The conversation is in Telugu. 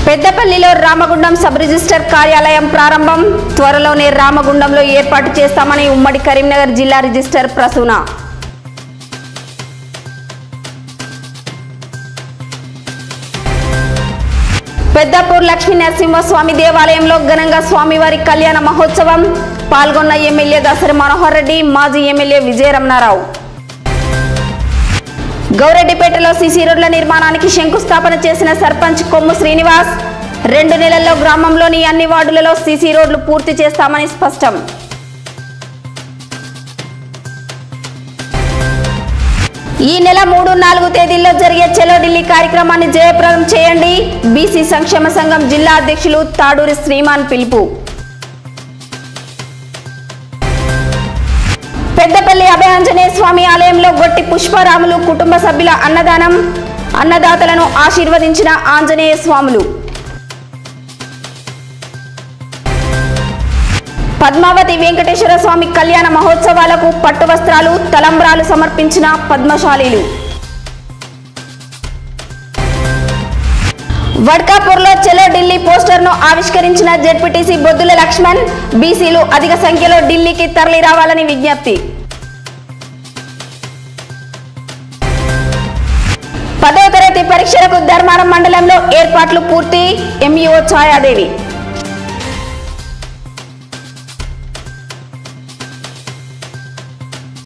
పెద్దపల్లిలో రామగుండం సబ్ రిజిస్టర్ కార్యాలయం ప్రారంభం త్వరలోనే రామగుండంలో ఏర్పాటు చేస్తామని ఉమ్మడి కరీంనగర్ జిల్లా రిజిస్టర్ ప్రసూన పెద్దపూర్ లక్ష్మీ నరసింహస్వామి దేవాలయంలో ఘనంగా స్వామివారి కళ్యాణ మహోత్సవం పాల్గొన్న ఎమ్మెల్యే దసరి మనోహర్ రెడ్డి మాజీ ఎమ్మెల్యే విజయరమణారావు గౌరెడ్డిపేటలో సీసీ రోడ్ల నిర్మాణానికి శంకుస్థాపన చేసిన సర్పంచ్ కొమ్ము శ్రీనివాస్ రెండు నెలల్లో గ్రామంలోని అన్ని వార్డులలో సీసీ రోడ్లు పూర్తి చేస్తామని స్పష్టం ఈ నెల మూడు నాలుగు తేదీల్లో జరిగే చెలో ఢిల్లీ కార్యక్రమాన్ని జయప్రదం చేయండి బీసీ సంక్షేమ సంఘం జిల్లా అధ్యక్షులు తాడూరి శ్రీమాన్ పిలుపు పెద్దపల్లి అభయాంజనేయ స్వామి ఆలయంలో గొట్టి పుష్పరాములు కుటుంబ సభ్యుల అన్నదానం అన్నదాతలను ఆశీర్వదించిన ఆంజనేయ స్వాములు పద్మావతి వెంకటేశ్వర స్వామి కళ్యాణ మహోత్సవాలకు పట్టు వస్త్రాలు తలంబ్రాలు సమర్పించిన పద్మశాలీలు వడ్కాపూర్లో చెలో ఢిల్లీ పోస్టర్ను ఆవిష్కరించిన జెడ్పీటీసీ బొద్దుల లక్ష్మణ్ బీసీలు అధిక సంఖ్యలో ఢిల్లీకి తరలి రావాలని విజ్ఞప్తి పదవ తరగతి పరీక్షలకు ధర్మారం మండలంలో ఏర్పాట్లు పూర్తి ఎంఈఓ ఛాయాదేవి